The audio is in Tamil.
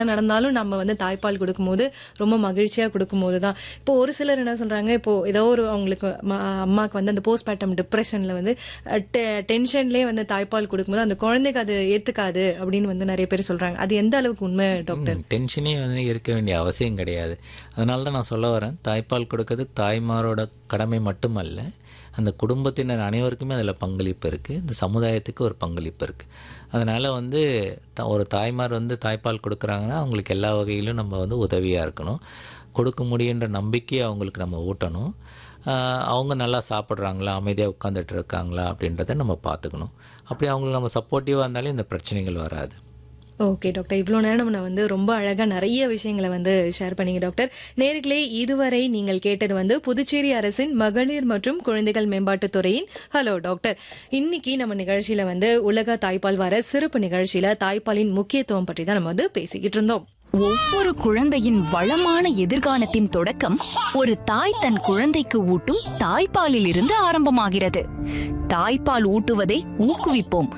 நடந்தாலும் நம்ம வந்து தாய்ப்பால் கொடுக்கும்போது ரொம்ப மகிழ்ச்சியா கொடுக்கும்போது தான் இப்போ ஒரு சிலர் என்ன சொல்றாங்க இப்போ ஏதோ ஒரு அவங்களுக்கு ம- அம்மாக்கு வந்து அந்த போஸ்ட் பேட்டம் டிப்ரெஷன்ல வந்து டென்ஷன்லேயே வந்து தாய்ப்பால் கொடுக்கும்போது அந்த குழந்தைக்கு அது ஏத்துக்காது அப்படின்னு வந்து நிறைய பேர் சொல்றாங்க அது எந்த அளவுக்கு உண்மை டாக்டர் ம், டென்ஷனே வந்து இருக்க வேண்டிய அவசியம் கிடையாது அதனால தான் நான் சொல்ல வரேன் தாய்ப்பால் கொடுக்கறது தாய்மாரோட கடமை மட்டுமல்ல அந்த குடும்பத்தினர் அனைவருக்குமே அதில் பங்களிப்பு இருக்குது இந்த சமுதாயத்துக்கு ஒரு பங்களிப்பு இருக்குது அதனால் வந்து த- ஒரு தாய்மார் வந்து தாய்ப்பால் கொடுக்குறாங்கன்னா அவங்களுக்கு எல்லா வகையிலும் நம்ம வந்து உதவியாக இருக்கணும் கொடுக்க முடியுன்ற நம்பிக்கையை அவங்களுக்கு நம்ம ஊட்டணும் ஆஹ் அவங்க நல்லா சாப்பிட்றாங்களா அமைதியாக உட்காந்துட்டு இருக்காங்களா அப்படின்றத நம்ம பார்த்துக்கணும் அப்படி அவங்களுக்கு நம்ம சப்போர்ட்டிவாக இருந்தாலே இந்த பிரச்சனைகள் வராது ஓகே டாக்டர் இவ்வளோ நேரம் நான் வந்து ரொம்ப அழகா நிறைய விஷயங்களை வந்து ஷேர் பண்ணீங்க டாக்டர் நேர்களே இதுவரை நீங்கள் கேட்டது வந்து புதுச்சேரி அரசின் மகளிர் மற்றும் குழந்தைகள் மேம்பாட்டுத் துறையின் ஹலோ டாக்டர் இன்னைக்கு நம்ம நிகழ்ச்சியில வந்து உலக தாய்ப்பால் வார சிறப்பு நிகழ்ச்சியில தாய்ப்பாலின் முக்கியத்துவம் பற்றி தான் நம்ம வந்து பேசிக்கிட்டு இருந்தோம் ஒவ்வொரு குழந்தையின் வளமான எதிர்காலத்தின் தொடக்கம் ஒரு தாய் தன் குழந்தைக்கு ஊட்டும் தாய்ப்பாலில் இருந்து ஆரம்பமாகிறது தாய்ப்பால் ஊட்டுவதை ஊக்குவிப்போம்